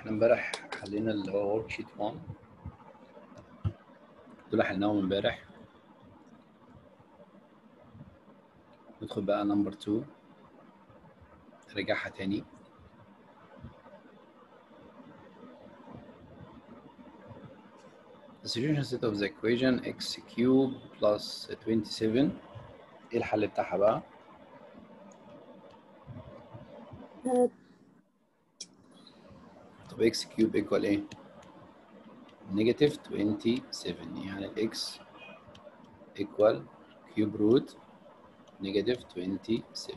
احنا امبارح حلينا اللي هو ورك شيت 1 دول حلناهم امبارح ندخل بقى نمبر 2 نرجعها تاني The solution set of the equation x cube plus 27 ايه الحل بتاعها بقى؟ آه، طب x cube equal ايه؟ negative 27 يعني ال x equal cube root negative 27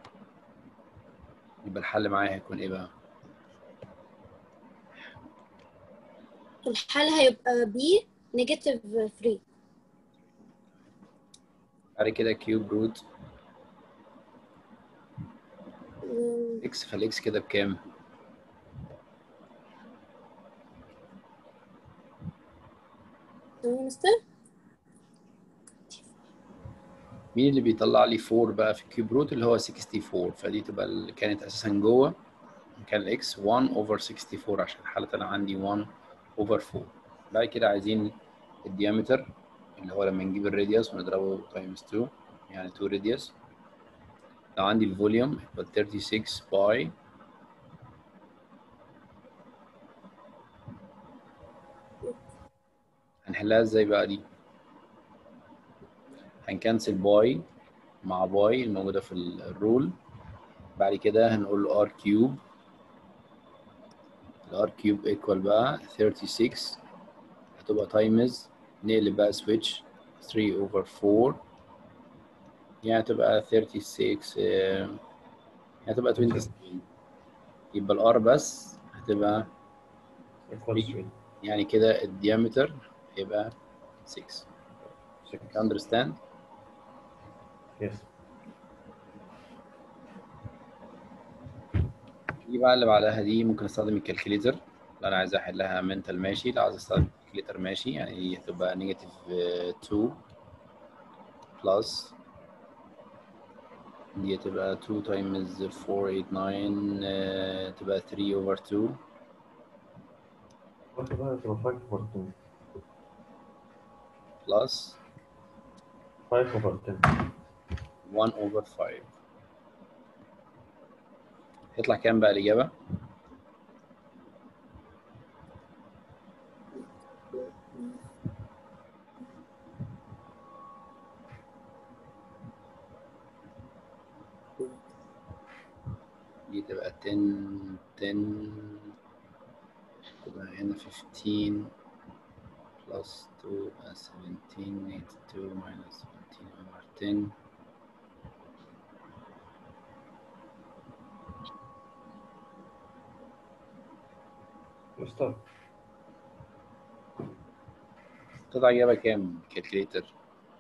يبقى الحل معايا هيكون ايه بقى؟ الحل هيبقى B نيجاتيف 3 بعد كده cube root مم، x خلي x كده بكام؟ تمام يا مستر مين اللي بيطلع لي 4 بقى في الكيوب روت اللي هو 64 فدي تبقى اللي كانت اساسا جوه كان الاكس 1 اوفر 64 عشان الحاله انا عندي 1 اوفر 4 بعد كده عايزين الديامتر اللي هو لما نجيب الراديوس ونضربه تايمز 2 يعني 2 راديوس لو عندي الفوليوم يبقى 36 باي هنحلها ازاي بقى دي هنكنسل باي مع باي الموجودة في ال- الرول بعد كده هنقول ار كيوب الار كيوب ايكوال بقى 36 هتبقى تايمز نقلب بقى سويتش 3 اوفر 4 يعني هتبقى 36 آه، يعني هتبقى 27 يبقى الار بس هتبقى يعني كده الديامتر هيبقى 6 You understand? Yes. دي بقى اللي بعدها دي ممكن استخدم الكالكوليتر لو انا عايز احلها منتال ماشي لو عايز استخدم الكالكوليتر ماشي يعني دي هتبقى نيجاتيف 2 بلس دي هتبقى 2 تايمز 489 آه، تبقى 3 اوفر 2 واخد بقى تبقى 5 over 2 بلس 5 over 10 1 اوفر 5 يطلع كام بقى الإجابة؟ دي تبقى 10 10 تبقى هنا 15 plus 2 يبقى 17 82 minus 17 over 10 مستر تطلع إجابة كام كالكليتر؟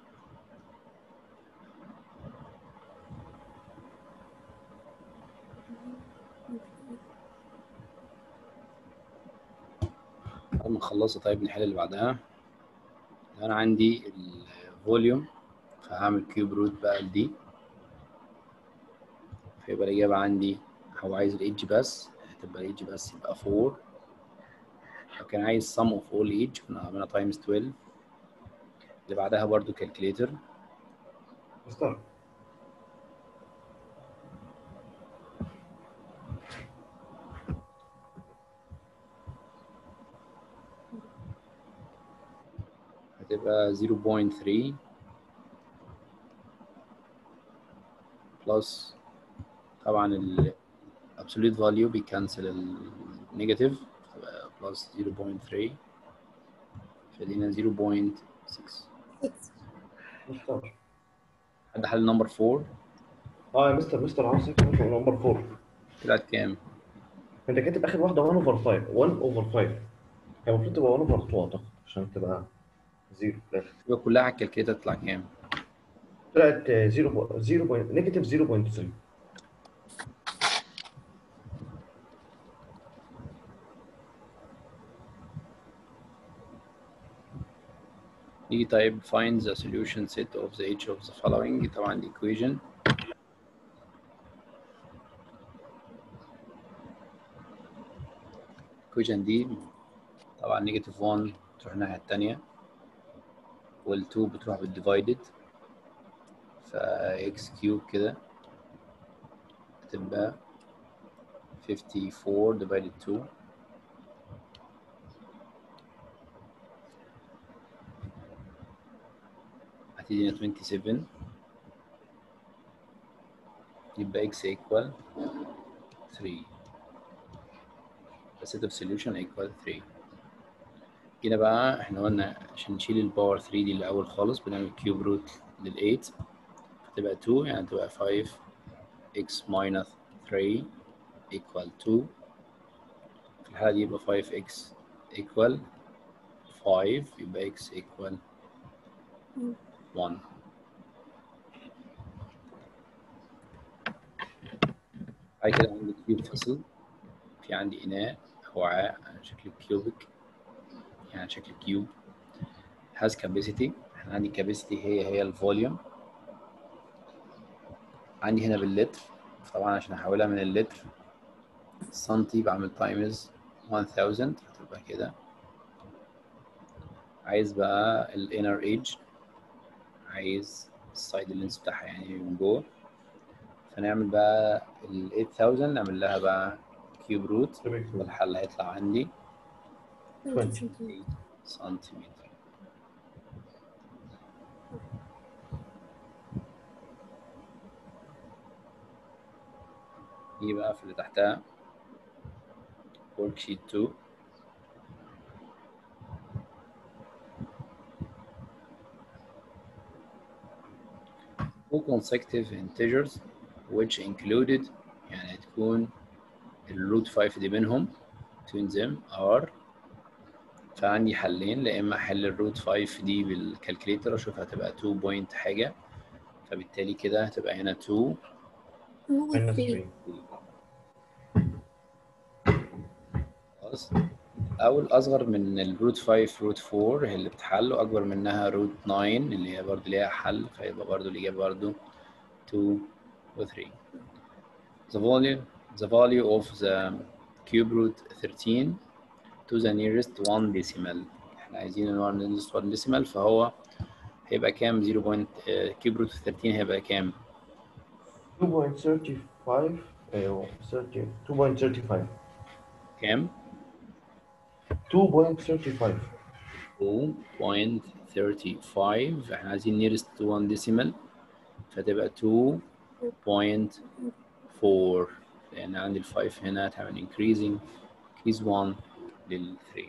بعد ما نخلصها طيب نحل اللي بعدها لو أنا عندي الفوليوم فهعمل كيوب روت بقى لدي فيبقى الإجابة عندي هو عايز الإيدج بس هتبقى الإيدج بس يبقى 4 لو كان عايز sum of all each كنا عملنا times 12 اللي بعدها برضو calculator مستر هتبقى 0.3 plus طبعا ال absolute value بيكنسل ال negative تبقى plus 0.3 فدينا 0.6 مستر حد حل نمبر 4 اه يا مستر مستر عاوز اكتب نمبر 4 طلعت كام؟ انت كاتب اخر واحده 1 over 5 1 over 5 هي المفروض تبقى 1 over 2 اعتقد عشان تبقى 0 في الاخر يبقى كلها على الكالكليتر تطلع كام؟ طلعت 0 0 نيجاتيف 0.3 نيجي طيب find the solution set of the each of the following طبعا دي equation الكويشن دي طبعا نيجاتيف 1 تروح الناحية التانية وال2 بتروح بالديفايدد فا x كيوب كده هتبقى 54 divided 2 هتدينا 27 يبقى x equal 3 the set of solution equal 3 هنا بقى احنا قلنا عشان نشيل الباور 3 دي الأول خالص بنعمل كيوب روت لل 8 فتبقى 2 يعني تبقى 5 x minus 3 equal 2 في الحالة دي يبقى 5x equal 5 يبقى x equal 1 بعد كده عندي كيوب فصل في عندي إناء وعاء على شكل كيوبك يعني شكل كيوب has capacity احنا عندي capacity هي هي الفوليوم عندي هنا باللتر طبعا عشان احولها من اللتر سنتي بعمل تايمز 1000 هتبقى كده عايز بقى الانر ايدج عايز السايد اللينس بتاعها يعني من جوه فنعمل بقى ال 8000 نعمل لها بقى كيوب روت والحل هيطلع عندي 20. سنتيمتر نيجي بقى في اللي تحتها work sheet 2 two consecutive integers which included يعني هتكون الروت 5 دي بينهم between them are فعندي حلين لا اما احل الروت 5 دي بالكالكليتر اشوف هتبقى 2 بوينت حاجه فبالتالي كده هتبقى هنا 2 minus 3 خلاص او الاصغر من الروت 5 روت 4 هي اللي بتحل واكبر منها روت 9 اللي هي برضه ليها حل فيبقى برضه الاجابه برضه 2 و 3 the value the value of the cube root 13 to the nearest 1 decimal احنا عايزين ال nearest 1 decimal فهو هيبقى كام 0. point cube root 13 هيبقى كام 2.35 ايوه 30 2.35 كام 2.35 2.35 احنا عايزين nearest 1 decimal فتبقى 2.4 لأن عندي ال 5 هنا هتعمل increasing increase 1 لل 3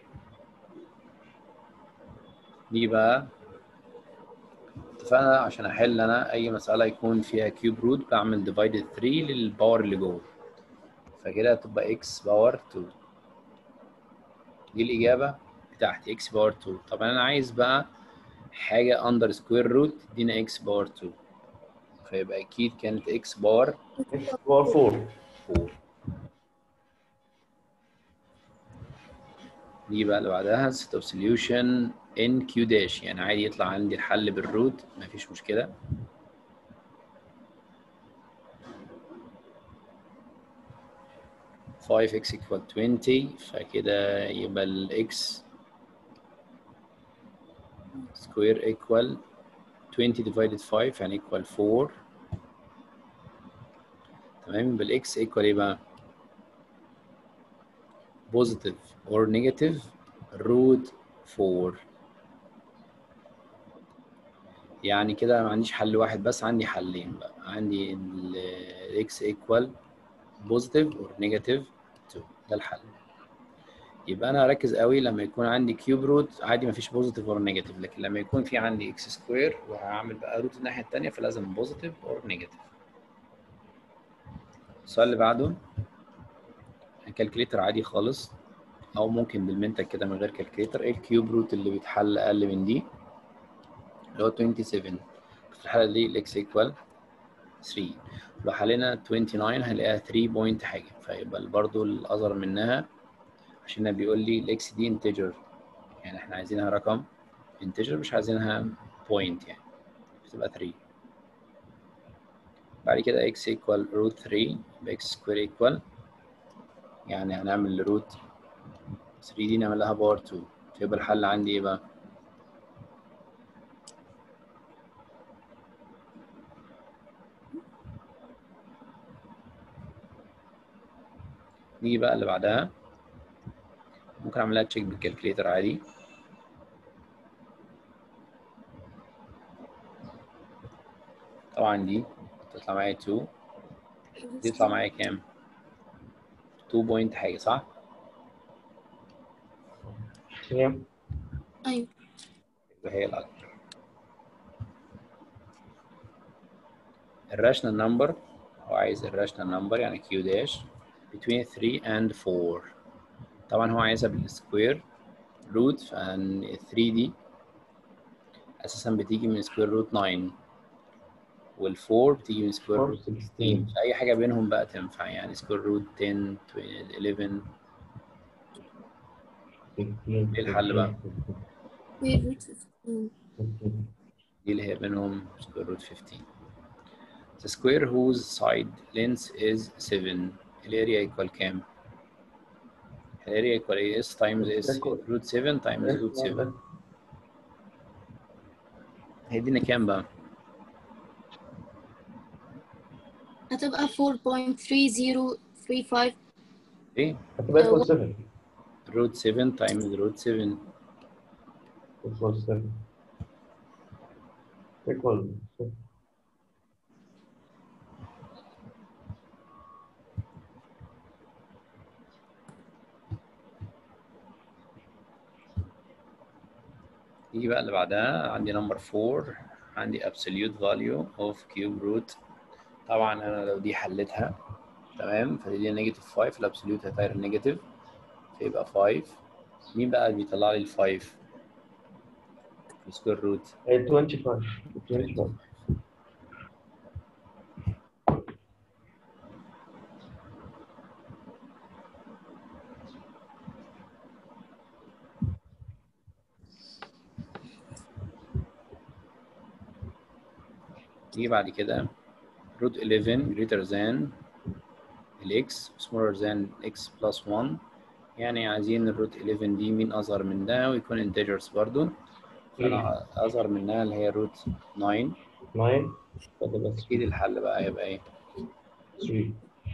دي بقى اتفقنا عشان احل انا اي مسألة يكون فيها كيوب روت بعمل divided 3 للباور اللي جوه فكده هتبقى x باور 2 دي الإجابة بتاعتي x باور 2 طب أنا عايز بقى حاجة أندر سكوير روت تدينا x باور 2 فيبقى أكيد كانت x باور x باور 4 4 دي بقى اللي بعدها set of solution in q dash يعني عادي يطلع عندي الحل بالروت مفيش مشكلة five x equal 20 فكده يبقى ال x square equal 20 divided 5 يعني equal 4 تمام يبقى ال x equal ايه بقى؟ positive or negative root 4 يعني كده ما عنديش حل واحد بس عندي حلين بقى عندي ال x equal positive or negative 2 ده الحل يبقى انا اركز قوي لما يكون عندي كيوب روت عادي مفيش بوزيتيف اور نيجاتيف لكن لما يكون في عندي اكس سكوير وهعمل بقى روت الناحيه الثانيه فلازم بوزيتيف اور نيجاتيف السؤال اللي بعده كالكليتر عادي خالص او ممكن بالمنتج كده من غير كالكليتر ايه الكيوب روت اللي بيتحل اقل من دي اللي هو 27 في الحاله دي الاكس ايكوال 3 لو حلينا 29 هنلاقيها 3 بوينت حاجه فيبقى برضو الاصغر منها عشان بيقول لي الاكس دي انتجر يعني احنا عايزينها رقم انتجر مش عايزينها بوينت يعني فتبقى 3 بعد كده x equal root 3 يبقى x square equal يعني هنعمل root 3 دي نعمل لها باور 2 فيبقى الحل عندي ايه بقى؟ نيجي بقى اللي بعدها ممكن اعملها تشيك بالكالكليتر عادي طبعا دي تطلع معايا 2 دي يطلع معايا كام؟ 2 بوينت حاجة صح؟ كام؟ أيوة يبقى هي الأكبر الراشنال نمبر هو عايز الراشنال نمبر يعني كيو داش between 3 and 4 طبعا هو عايزها بالسكوير روت فان 3 دي اساسا بتيجي من سكوير روت 9 وال4 بتيجي من سكوير روت 16 فاي حاجه بينهم بقى تنفع يعني سكوير روت 10 11 ايه الحل بقى؟ square root 15 دي اللي هي بينهم square root 15 the square whose side length is 7 الاريا equal كام؟ الاريا equal ايه s times s root 7 times root 7 هيدينا كام بقى؟ هتبقى 4.3035 ايه؟ هتبقى equal 7 root 7 times root 7 equal 7 equal 7 يجي بقى اللي بعدها عندي نمبر 4 عندي absolute value of cube root طبعا انا لو دي حلتها تمام فدي نيجاتيف 5 الابسوليوت هيطير النيجاتيف فيبقى 5 مين بقى اللي بيطلع لي ال 5 السكوير روت Eh, 25 25 يجي بعد كده root 11 greater than ال x smaller than x plus 1 يعني عايزين الروت 11 دي مين أصغر من ده ويكون integers برضو فأنا أصغر منها اللي هي روت 9 9 فده بس أكيد الحل بقى هيبقى إيه 3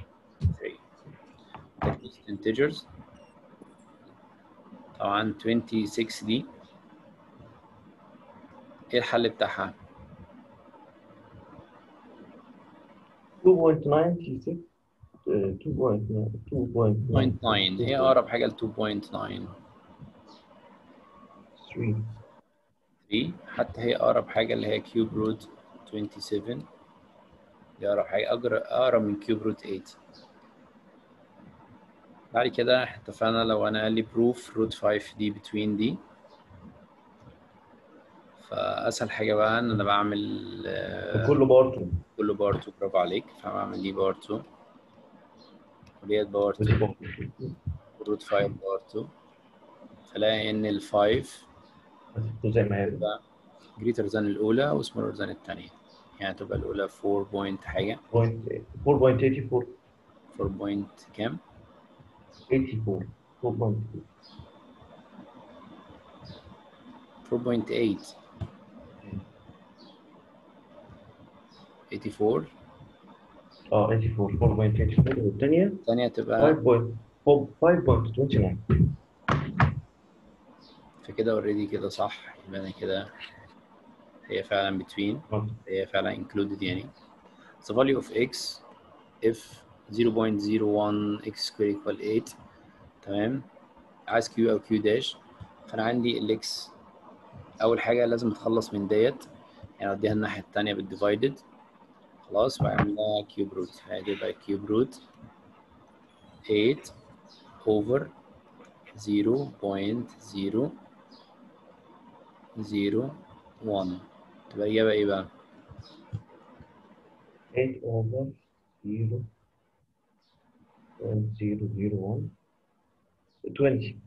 3 integers طبعا 26 دي إيه الحل بتاعها 2.96 eh, 2.9 2.9 0.9 هي أقرب حاجة ل 2.9 3 3 حتى هي أقرب حاجة اللي هي كيوب روت 27 دي أقرب حاجة أقرب, أقرب من كيوب روت 8 بعد كده اتفقنا لو أنا قال لي بروف روت 5 دي بتوين دي فأسهل حاجة بقى إن أنا بعمل آه، كله باور 2 كله باور 2 برافو عليك فبعمل دي باور 2 وديت باور 2 روت 5 باور 2 فلاقي إن ال 5 زي ما هي تبقى جريتر ذان الأولى وسمولر ذان الثانية يعني تبقى الأولى 4 بوينت حاجة 4.84 4 بوينت كام 84 4.84 4.8 84 اه 84 4.84 والثانية الثانية تبقى 5.29 فكده اوريدي كده صح يبقى أنا كده هي فعلا between اه هي فعلا included يعني the value of x if 0.01 x square equal 8 تمام عايز q او q dash فانا عندي ال x اول حاجه لازم اتخلص من ديت يعني اوديها الناحيه الثانيه بالديفايدد خلاص بعمل لها كيوب روت هتبقى كيوب روت 8 over 0.001 تبقى الإجابة إيه بقى؟ 8 over 0 001 20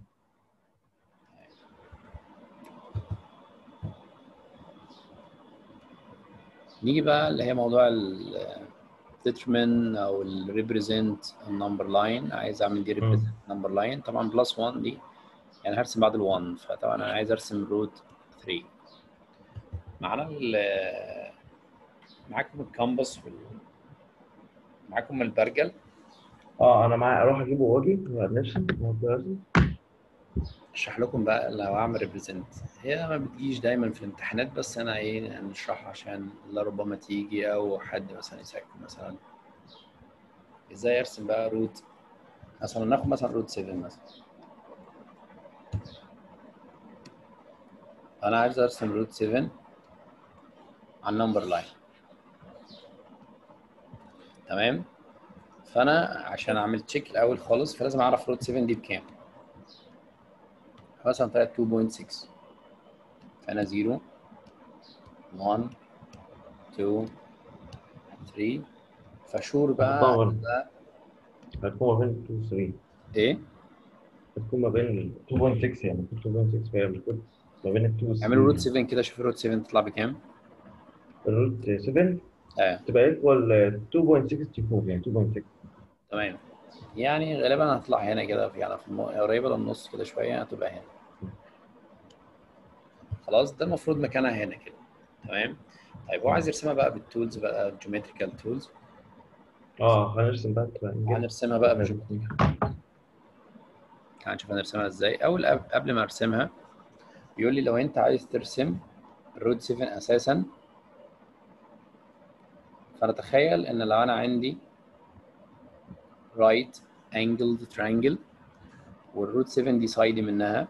نيجي بقى اللي هي موضوع ال determine او ال represent number line عايز اعمل دي represent number line طبعا بلس 1 دي يعني هرسم بعد ال1 فطبعا انا عايز ارسم روت 3 معانا ال معاكم الكامبس وال معاكم البرجل اه انا معايا اروح اجيبه واجي نرسم نرسم اشرح لكم بقى لو اعمل ريبريزنت هي ما بتجيش دايما في الامتحانات بس انا ايه نشرحها عشان لربما تيجي او حد مثلا يسالكم مثلا ازاي ارسم بقى روت مثلا ناخد مثلا روت 7 مثلا انا عايز ارسم روت 7 على النمبر لاين تمام فانا عشان اعمل تشيك الاول خالص فلازم اعرف روت 7 دي بكام مثلا طلعت 2.6 فانا 0 1 2 3 فشور بقى طبعاً. ده هتكون ما بين 2 و 3 ايه هتكون ما بين 2.6 يعني المفروض 2.6 فهي المفروض ما بين ال 2 و 3 اعملوا روت 7 كده شوفوا روت 7 تطلع بكام الروت 7 اه تبقى ايكوال 2.64 يعني 2.6 تمام يعني غالبا هتطلع هنا كده في يعني في الم- قريبه للنص كده شويه هتبقى هنا خلاص ده المفروض مكانها هنا كده تمام طيب هو عايز يرسمها بقى بالتولز بقى الجيومتريكال تولز اه هنرسم بقى تبقى نجيب- هنرسمها بقى بالجيومتريكال هنشوف هنرسمها ازاي اول قبل قبل ما ارسمها بيقول لي لو انت عايز ترسم الرود 7 اساسا فنتخيل ان لو انا عندي right angled triangle والروت 7 دي سايدي منها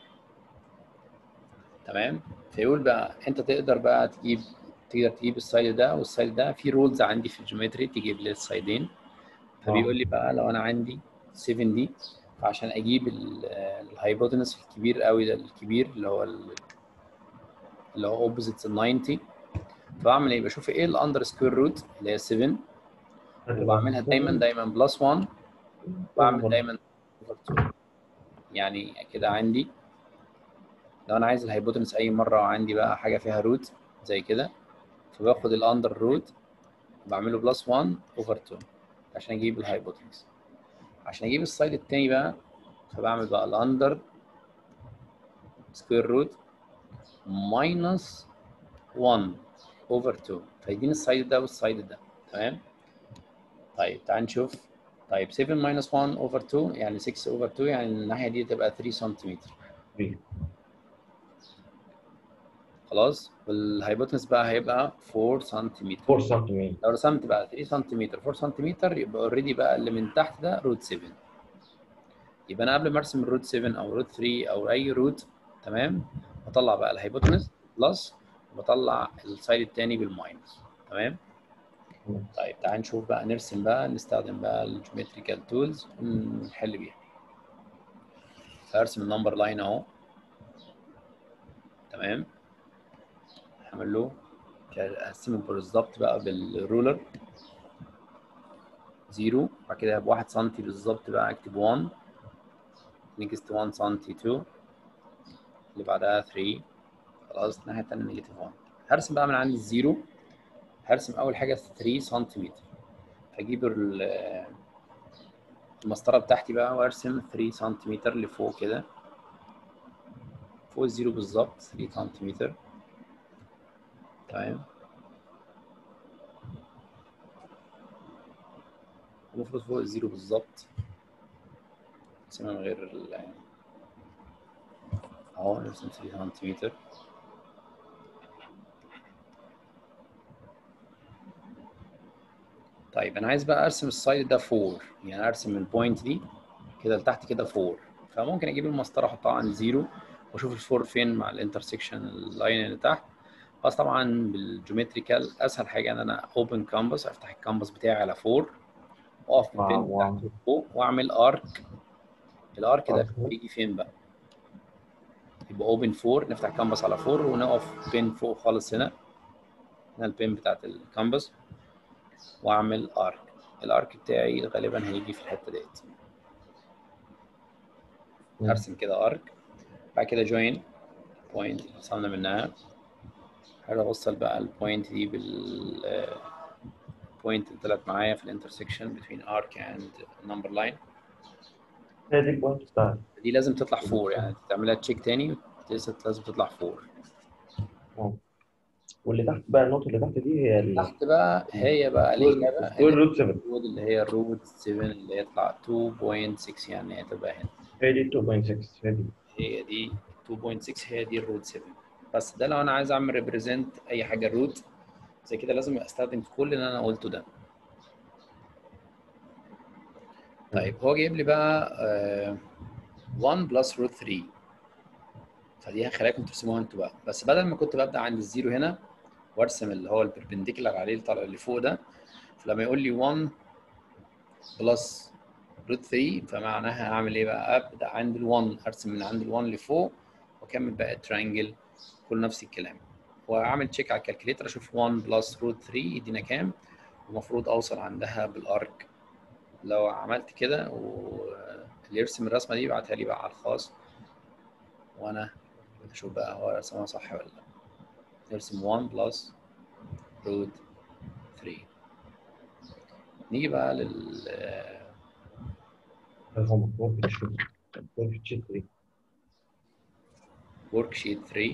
تمام فيقول بقى انت تقدر بقى تجيب تقدر تجيب السايد ده والسايد ده في رولز عندي في الجيومتري تجيب لي السايدين فبيقول لي بقى لو انا عندي 7 دي فعشان اجيب الهايبوتنس الكبير قوي ده الكبير اللي هو ال- اللي هو اوبوزيت 90 فبعمل ايه بشوف ايه الاندر سكوير روت اللي هي 7 وبعملها دايما دايما بلس 1 بعمل دايما over 2 يعني كده عندي لو انا عايز الهايبوتنس اي مره وعندي بقى حاجه فيها روت زي كده فباخد الاندر روت بعمله بلس 1 اوفر 2 عشان اجيب الهايبوتنس عشان اجيب السايد التاني بقى فبعمل بقى الاندر سكوير روت ماينس 1 اوفر 2 فيديني السايد ده والسايد ده تمام طيب تعال نشوف طيب 7 ماينس 1 اوفر 2 يعني 6 اوفر 2 يعني الناحيه دي تبقى 3 سنتيمتر خلاص والهايبوتنس بقى هيبقى 4 سنتيمتر 4 سنتيمتر لو رسمت بقى 3 سنتيمتر 4 سنتيمتر يبقى اوريدي بقى اللي من تحت ده روت 7 يبقى انا قبل ما ارسم الروت 7 او روت 3 او اي روت تمام بطلع بقى الهايبوتنس بلس وبطلع السايد التاني بالماينس تمام تمام. طيب تعال نشوف بقى نرسم بقى نستخدم بقى الجيومتريكال تولز نحل بيها فارسم النمبر لاين اهو تمام هعمل له اقسمه بالظبط بقى بالرولر زيرو بعد كده بواحد سنتي بالظبط بقى اكتب 1 نيكست 1 سنتي 2 اللي بعدها 3 خلاص الناحية التانية نيجاتيف 1 هرسم بقى من عندي الزيرو هرسم أول حاجة 3 سنتيمتر هجيب ال- المسطرة بتاعتي بقى وأرسم 3 سنتيمتر لفوق كده فوق الزيرو بالظبط 3 سنتيمتر تمام المفروض فوق الزيرو بالظبط نرسمها من غير ال اهو نرسم 3 سنتيمتر طيب انا عايز بقى ارسم السايد ده 4 يعني ارسم البوينت دي كده لتحت كده 4 فممكن اجيب المسطره احطها عند زيرو واشوف الفور فين مع الانترسكشن اللاين اللي تحت بس طبعا بالجيومتريكال اسهل حاجه ان انا اوبن كامبس افتح الكامبس بتاعي على 4 واقف مع بين واحد. تحت وفوق واعمل ارك الارك ده أرك. بيجي فين بقى يبقى اوبن 4 نفتح الكامبس على 4 ونقف بين فوق خالص هنا هنا البين بتاعت الكامبس واعمل ارك الارك بتاعي غالبا هيجي في الحته ديت مم. هرسم كده ارك بعد كده جوين بوينت اللي وصلنا منها هحاول اوصل بقى البوينت دي بال بوينت اللي طلعت معايا في الانترسكشن between arc and number line هي دي البوينت بتاعتي دي لازم تطلع 4 يعني تعملها تشيك تاني لسه لازم تطلع 4 اه واللي تحت بقى النقطة اللي تحت دي هي ال تحت بقى هي بقى الإجابة سكوير روت 7 الروت اللي هي الروت 7 اللي هي تطلع 2.6 يعني هتبقى هنا هي دي 2.6 هي دي هي دي 2.6 هي دي الروت 7 بس ده لو انا عايز اعمل ريبريزنت اي حاجه الروت زي كده لازم استخدم كل اللي انا قلته ده طيب هو جايب لي بقى آه، 1 بلس روت 3 فدي هخليكم ترسموها انتوا بقى بس بدل ما كنت ببدا عند الزيرو هنا وارسم اللي هو البربنديكولار عليه اللي طالع اللي فوق ده فلما يقول لي 1 بلس روت 3 فمعناها اعمل ايه بقى ابدا عند ال1 ارسم من عند ال1 لفوق واكمل بقى الترينجل كل نفس الكلام واعمل تشيك على الكالكليتر اشوف 1 بلس روت 3 يدينا كام ومفروض اوصل عندها بالارك لو عملت كده واللي يرسم الرسمه دي يبعتها لي بقى على الخاص وانا اشوف بقى هو رسمها صح ولا لا نرسم 1 بلس روت 3 نيجي بقى لل هذا هو ورك شيت ورك شيت 3 ورك شيت 3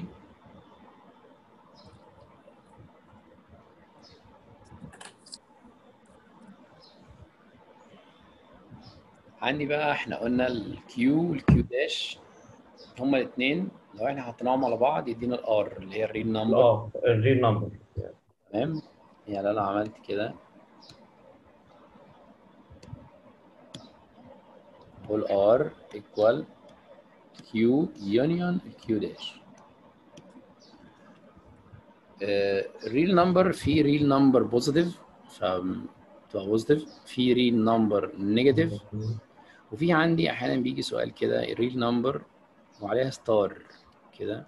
عندي بقى احنا قلنا الكيو والكيو داش هما الاثنين لو احنا حطيناهم على بعض يدينا الار اللي هي الريل نمبر اه الريل نمبر تمام يعني انا عملت كده قول ار ايكوال كيو يونيون كيو داش الريل نمبر في ريل نمبر بوزيتيف فتبقى بوزيتيف في ريل نمبر نيجاتيف وفي عندي احيانا بيجي سؤال كده الريل نمبر وعليها ستار كده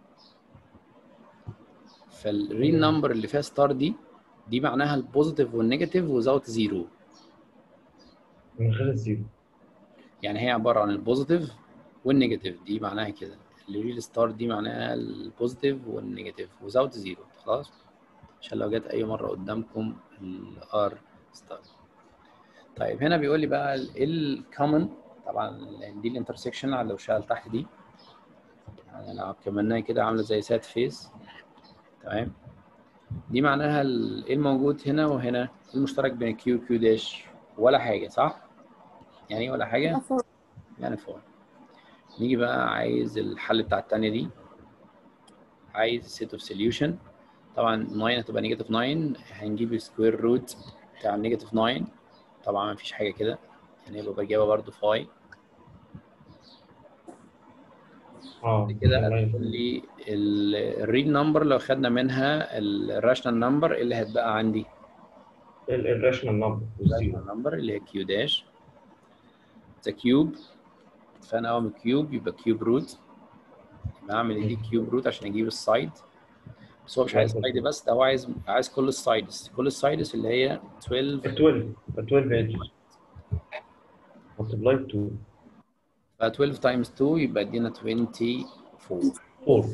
فالريل نمبر اللي فيها ستار دي دي معناها البوزيتيف والنيجاتيف وزاوت زيرو من غير الزيرو يعني هي عباره عن البوزيتيف والنيجاتيف دي معناها كده الريل ستار دي معناها البوزيتيف والنيجاتيف وزاوت زيرو خلاص عشان لو جت اي مره قدامكم الار ستار طيب هنا بيقول لي بقى الكومن طبعا دي الانترسكشن على لو شغال تحت دي يعني لو كملناها كده عامله زي سات فيس تمام دي معناها ال- ايه الموجود هنا وهنا المشترك بين كيو كيو داش ولا حاجه صح يعني ايه ولا حاجه فور يعني فور نيجي بقى عايز الحل بتاع التانية دي عايز سيت اوف سوليوشن طبعا 9 هتبقى نيجاتيف 9 هنجيب سكوير روت بتاع النيجاتيف 9 طبعا مفيش حاجه كده يعني يبقى بجيبها برضو فاي اه كده هتقول لي الريل نمبر لو خدنا منها الراشنال نمبر اللي هتبقى عندي الراشنال نمبر والزيرو الراشنال نمبر اللي هي كيو داش ذا كيوب فانا اول من كيوب يبقى كيوب روت يبقى اعمل دي كيوب روت عشان اجيب السايد بس هو مش عايز سايد بس ده هو عايز عايز كل السايدز كل السايدز اللي هي 12 12 12 edges multiply 2 ف 12 تايمز 2 يبقى ادينا 24 4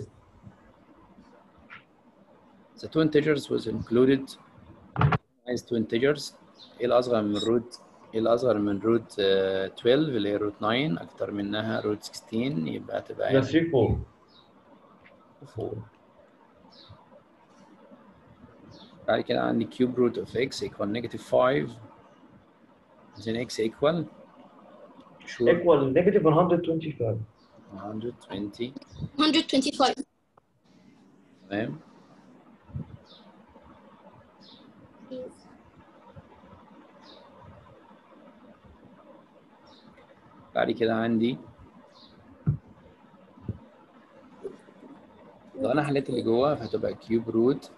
The two integers was included عايز two integers ايه الاصغر من روت ايه الاصغر من روت 12 اللي هي روت 9 اكتر منها روت 16 يبقى تبقى ده 3 4 4 بعد كده عندي cube root of x equal negative 5 then x equal sure equal negative 125 120 125 تمام بعد كده عندي لو انا حليت اللي جوه فهتبقى كيوب روت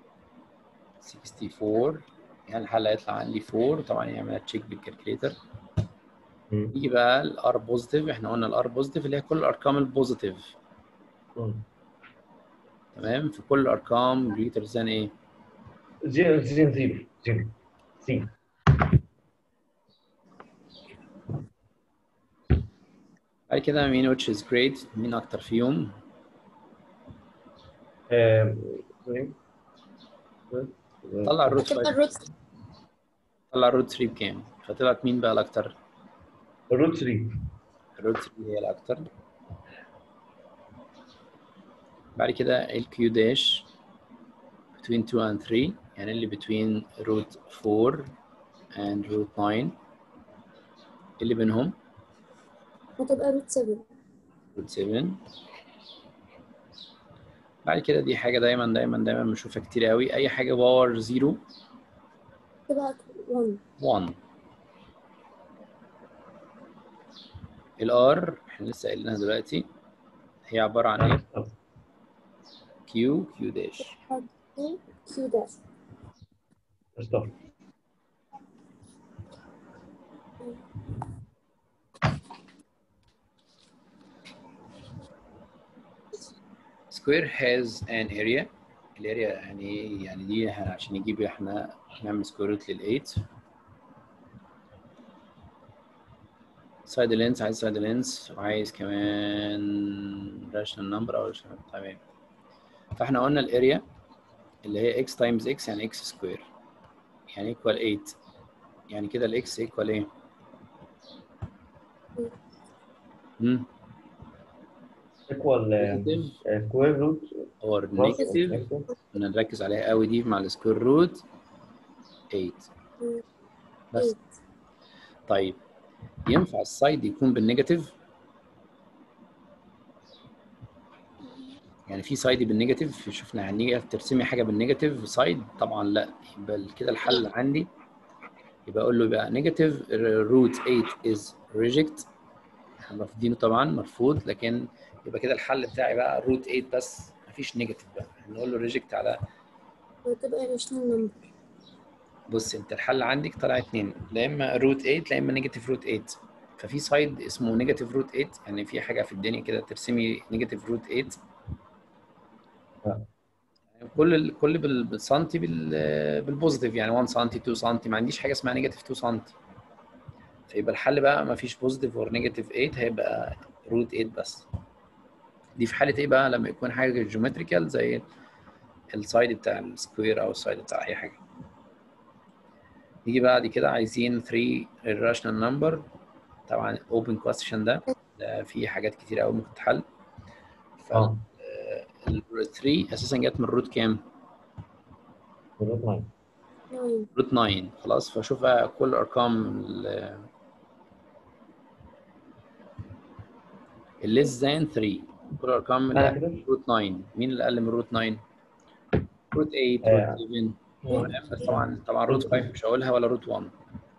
64 يعني الحل هيطلع عندي 4 طبعا يعملها تشيك بالكالكليتر مم. يجي بقى الار بوزيتيف احنا قلنا الار بوزيتيف اللي هي كل الارقام البوزيتيف مم. تمام في كل الارقام جريتر ذان ايه زيرو زيرو زيرو زيرو سي بعد كده مين which is great مين اكتر فيهم آم، طلع الروت هتبقى 5 الروت طلع الروت 3 بكام فطلعت مين بقى الاكتر الروت 3 الروت 3 هي الاكتر بعد كده الكيو داش between 2 and 3 يعني اللي between root 4 and root 9 اللي بينهم هتبقى روت 7 root 7 بعد كده دي حاجة دايما دايما دايما بنشوفها كتير قوي أي حاجة باور 0 تبقى 1 1 الار احنا لسه قايلينها دلوقتي هي عبارة عن ايه؟ طب كيو كيو داش كيو داش ستار square has an area الاريا يعني ايه؟ يعني دي احنا عشان نجيب احنا نعمل سكوير روت لل 8 سايد لينس عايز سايد لينس وعايز كمان راشنال نمبر او rational- تمام فاحنا قلنا الاريا اللي هي x تايمز x يعني x سكوير يعني equal 8 يعني كده الاكس equal ايه؟ امم ايكوال positive سكوير روت or negative كنا نركز عليها قوي دي مع السكوير روت 8 بس طيب ينفع السايد يكون بالنيجاتيف يعني في سايد بالنيجاتيف شفنا هنيجي ترسمي حاجه بالنيجاتيف سايد طبعا لا يبقى كده الحل عندي يبقى اقول له يبقى نيجاتيف روت 8 از ريجكت احنا رافضينه طبعا مرفوض لكن يبقى كده الحل بتاعي بقى روت 8 بس مفيش نيجاتيف بقى نقول له ريجكت على وتبقى راشنال نمبر بص انت الحل عندك طلع اتنين لا اما روت 8 لا اما نيجاتيف روت 8 ففي سايد اسمه نيجاتيف روت 8 يعني في حاجه في الدنيا كده ترسمي نيجاتيف روت 8 آه. كل ال- كل بال- بالسنتي بال- بالبوزيتيف يعني 1 سم 2 سم ما عنديش حاجه اسمها نيجاتيف 2 سم فيبقى الحل بقى ما فيش بوزيتيف اور نيجاتيف 8 هيبقى روت 8 بس دي في حاله ايه بقى لما يكون حاجه جيومتريكال زي السايد بتاع السكوير او السايد بتاع اي حاجه نيجي بعد كده عايزين 3 irrational number طبعا open question ده ده فيه حاجات كتير قوي ممكن تتحل ف اه ال 3 اساسا جت من الروت كام؟ روت 9 9 روت 9 خلاص فشوف بقى كل ارقام ال less than 3 كل ارقام انا اللي كده روت 9 مين اللي اقل من روت 9 روت 8 آه. روت 7 بس طبعا طبعا روت 5 مش هقولها ولا روت 1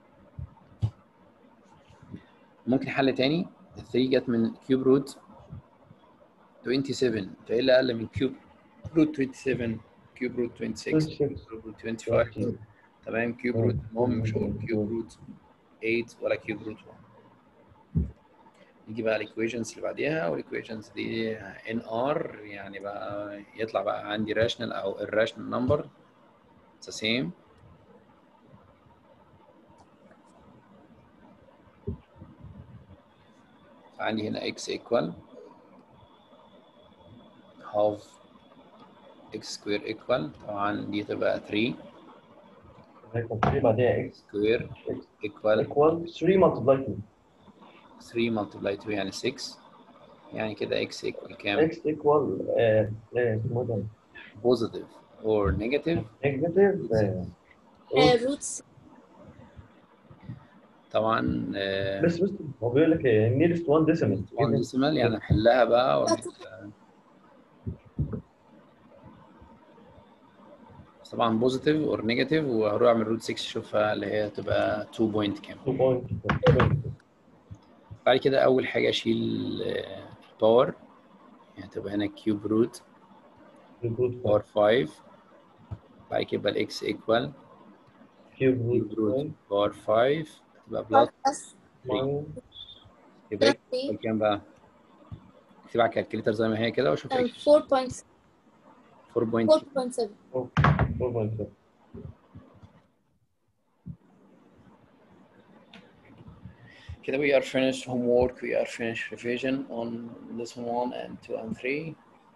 ممكن حل تاني 3 جت من كيوب روت 27 فايه اللي اقل من كيوب روت 27 كيوب روت 26 كيوب روت 25 تمام كيوب روت المهم مش هقول كيوب روت 8 ولا كيوب روت 1 نيجي بقى الايكويشنز اللي بعديها والايكويشنز دي ان ار يعني بقى يطلع بقى عندي راشنال او irrational number it's the same عندي هنا x equal half x square equal طبعا دي تبقى 3 هيكون 3 بعديها اكس square equal ايكوال 3 ملتبلاي 2 3 multiply 2 يعني 6 يعني كده x equal كام؟ اكس ايكوال اسمه ده positive or negative نيجاتيف روت طبعا آه، بس بس هو بيقول لك نيرست 1 ديسيمال one decimal يعني احلها بقى وأجيب- بس طبعا positive or negative وهروح اعمل روت 6 اشوفها اللي هي تبقى 2 point كام 2.2 بعد كده اول حاجه اشيل الباور يعني تبقى هنا كيوب روت باور 5 بعد كده يبقى الاكس ايكوال كيوب كيوب روت روت باور 5 تبقى بلس بس يبقى اكس equal كام بقى؟ اكتب على الكالكليتر زي ما هي كده واشوف اكس 4.7 4.2 4.7 كده we are finished homework we are finished revision on lesson 1 and 2 and 3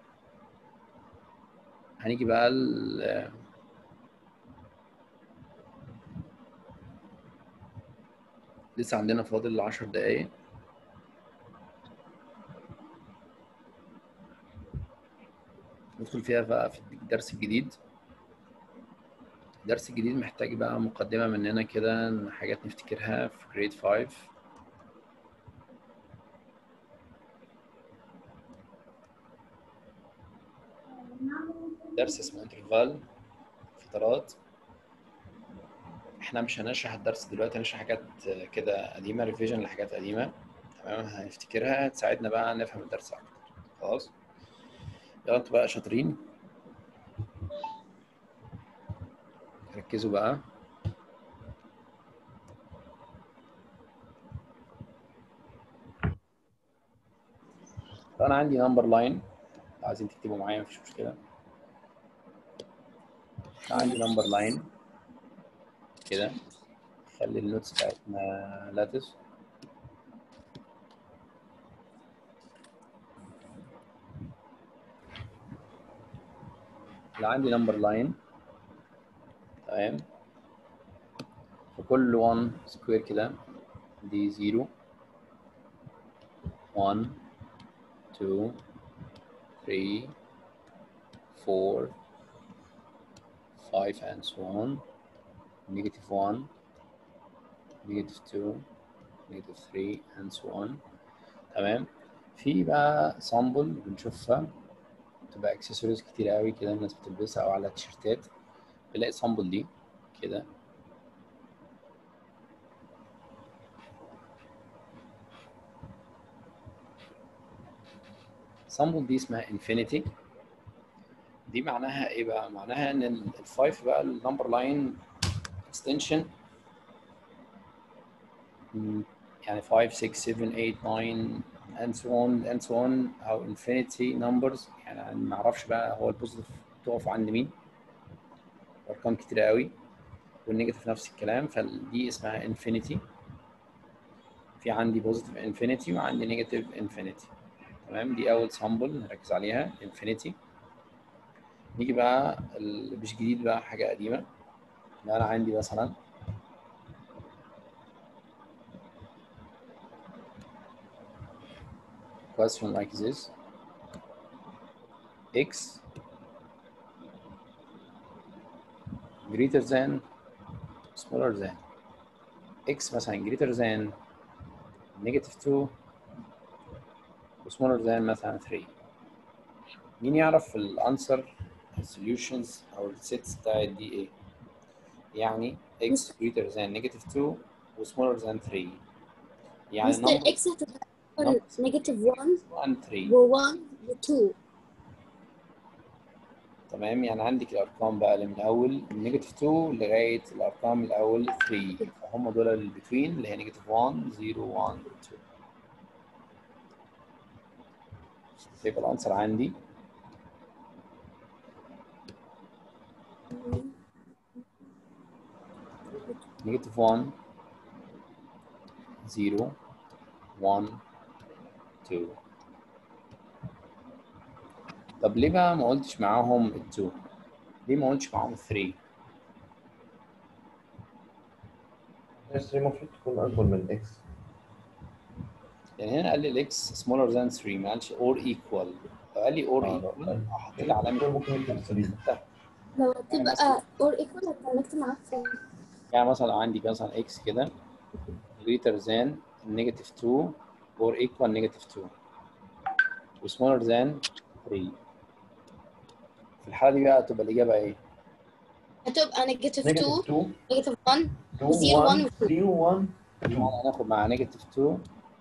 هنيجي بقى ال لسه عندنا فاضل 10 دقايق ندخل فيها بقى في الدرس الجديد الدرس الجديد محتاج بقى مقدمة مننا كده حاجات نفتكرها في جريد 5 درس اسمه انترفال فترات احنا مش هنشرح الدرس دلوقتي هنشرح حاجات كده قديمة ريفيجن لحاجات قديمة تمام هنفتكرها تساعدنا بقى نفهم الدرس اكتر خلاص يلا انتوا بقى شاطرين ركزوا بقى انا عندي نمبر لاين عايزين تكتبوا معايا مفيش مشكله عندي نمبر لاين كده خلي النوتس بتاعتنا لاتس اللي عندي نمبر لاين تمام في كل 1 سكوير كده دي 0 1 2 3 4 5 and so on negative 1 negative 2 negative 3 and so on تمام في بقى سامبل بنشوفها بتبقى اكسسوارز كتير قوي كده الناس بتلبسها او على تيشيرتات بنلاقي سامبل دي كده سامبل دي اسمها انفينيتي دي معناها ايه بقى؟ معناها ان الفايف بقى النمبر لاين اكستنشن يعني 5 6 7 8 9 and so on and so on او infinity numbers يعني ما اعرفش بقى هو البوزيتيف تقف عند مين ارقام كتير قوي والنيجاتيف نفس الكلام فدي اسمها انفينيتي في عندي بوزيتيف انفينيتي وعندي نيجاتيف انفينيتي تمام دي اول سامبل نركز عليها انفينيتي نيجي بقى ال- مش جديد بقى حاجه قديمه لو انا عندي مثلا question like this x greater than smaller than x مثلا greater than negative 2 و smaller than مثلا 3 مين يعرف الانسر السوليوشنز او السيتس بتاعت دي ايه يعني x greater than negative 2 و smaller than 3 يعني مستر number اكس هتبقى نيجاتيف 1 1 3 و1 و2 تمام يعني عندك الارقام بقى اللي من اول نيجاتيف 2 لغايه الارقام الاول 3 فهم دول اللي بتوين اللي هي نيجاتيف 1 0 1 2 يبقى الانسر عندي نيجاتيف 1 0 1 2 طب ليه بقى ما قلتش معاهم ال 2 ليه ما قلتش معاهم 3 بس المفروض تكون اكبر من اكس يعني هنا قال لي الاكس smaller than 3 ما قالش or equal لو قال لي or آه، equal لا. هحط لي علامه ممكن يكتب 3 لو تبقى اور ايكوال هتكونكت معاك فين يعني مثلا لو عندي مثلا اكس كده greater than negative 2 or equal negative 2 و smaller than 3 في الحالة دي بقى تبقى الإجابة إيه؟ هتبقى نيجاتيف 2 نيجاتيف 2 نيجاتيف 1 2 0 1 1 3 1 2 طبعا هناخد مع نيجاتيف 2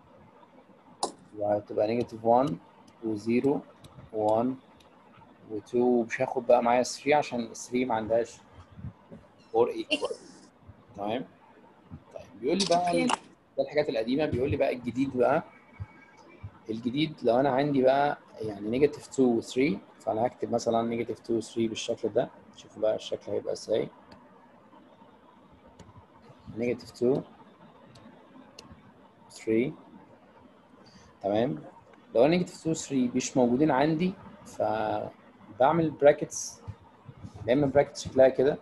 وهتبقى نيجاتيف 1 و0 و1 و2 ومش هاخد بقى معايا 3 عشان ال 3 ما عندهاش اور ايكوال تمام طيب بيقول لي بقى اوكي. ده الحاجات القديمه بيقول لي بقى الجديد بقى الجديد لو انا عندي بقى يعني نيجاتيف 2 و 3 فانا هكتب مثلا نيجاتيف 2 و 3 بالشكل ده شوفوا بقى الشكل هيبقى ازاي نيجاتيف 2 3 تمام لو انا نيجاتيف 2 3 مش موجودين عندي فبعمل براكتس يا اما براكتس شكلها كده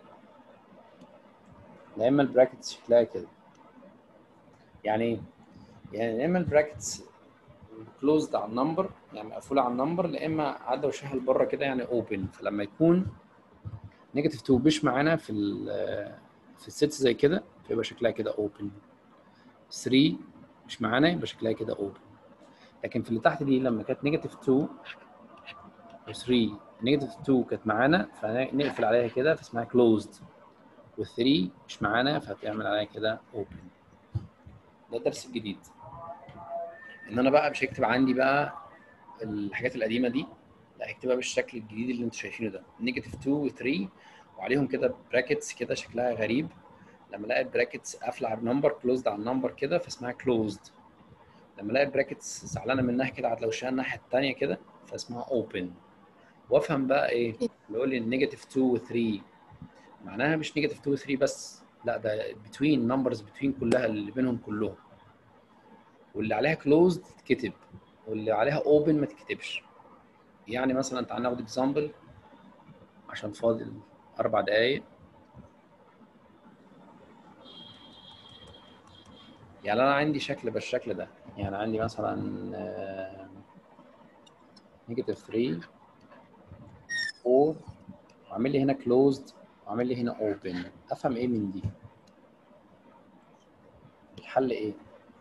يا اما البراكتس شكلها كده يعني ايه؟ يعني يا اما البراكتس كلوزد على النمبر يعني مقفوله على النمبر لا اما عدى وشها لبره كده يعني اوبن فلما يكون نيجاتيف 2 مش معانا في ال في السيتس زي كده فيبقى شكلها كده اوبن 3 مش معانا يبقى شكلها كده اوبن لكن في اللي تحت دي لما كانت نيجاتيف 2 و 3 نيجاتيف 2 كانت معانا فنقفل عليها كده فاسمها كلوزد و3 مش معانا فهتعمل عليها كده اوبن ده الدرس الجديد ان انا بقى مش هكتب عندي بقى الحاجات القديمه دي لا هكتبها بالشكل الجديد اللي انتوا شايفينه ده نيجاتيف 2 و 3 وعليهم كده براكتس كده شكلها غريب لما الاقي البراكتس قافله على النمبر كلوزد على النمبر كده فاسمها كلوزد لما الاقي البراكتس زعلانه منها كده عاد لو شايلها الناحيه الثانيه كده فاسمها اوبن وافهم بقى ايه بيقول لي النيجاتيف 2 و 3 معناها مش نيجاتيف 2 و 3 بس لا ده بتوين نمبرز بتوين كلها اللي بينهم كلهم واللي عليها كلوزد تتكتب واللي عليها اوبن ما تتكتبش يعني مثلا تعال ناخد اكزامبل عشان فاضل اربع دقايق يعني انا عندي شكل بالشكل ده يعني عندي مثلا نيجاتيف 3 4 وعامل لي هنا كلوزد وعامل لي هنا اوبن افهم ايه من دي الحل ايه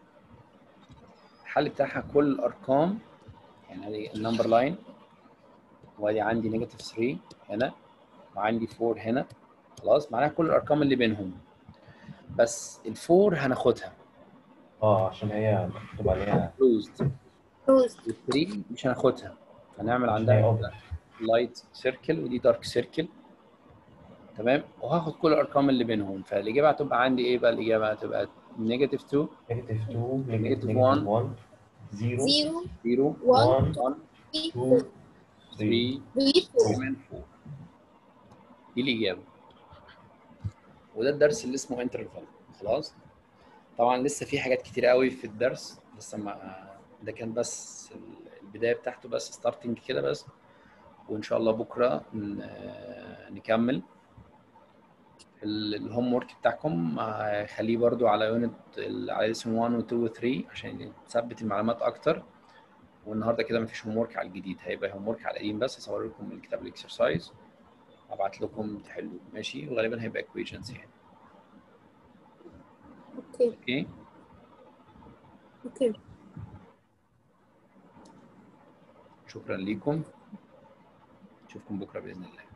الحل بتاعها كل الارقام يعني ادي النمبر لاين وادي عندي نيجاتيف 3 هنا وعندي 4 هنا خلاص معناها كل الارقام اللي بينهم بس الفور هناخدها اه عشان هي مكتوب عليها كلوزد كلوز وال3 مش هناخدها فنعمل عشان هي عندها اوبن لايت سيركل ودي دارك سيركل تمام وهاخد كل الارقام اللي بينهم فالاجابه هتبقى عندي ايه بقى الاجابه هتبقى نيجاتيف 2 نيجاتيف 2 Negative نيجاتيف one. 1 0 زيرو 0 1 1 1 2 3 3 كمان 4 دي الاجابه وده الدرس اللي اسمه انترفال خلاص طبعا لسه في حاجات كتير قوي في الدرس لسه ما ده كان بس البدايه بتاعته بس ستارتنج كده بس وان شاء الله بكره ن- آه، نكمل ال- الهوم ورك بتاعكم آه، خليه برضو على يونت ال- على اسم 1 و 2 و 3 عشان تثبت المعلومات اكتر والنهارده كده مفيش هوم ورك على الجديد هيبقى هوم ورك على القديم بس هصور لكم الكتاب الاكسرسايز ابعت لكم تحلوه ماشي وغالبا هيبقى equations يعني اوكي اوكي اوكي شكرا ليكم اشوفكم بكره باذن الله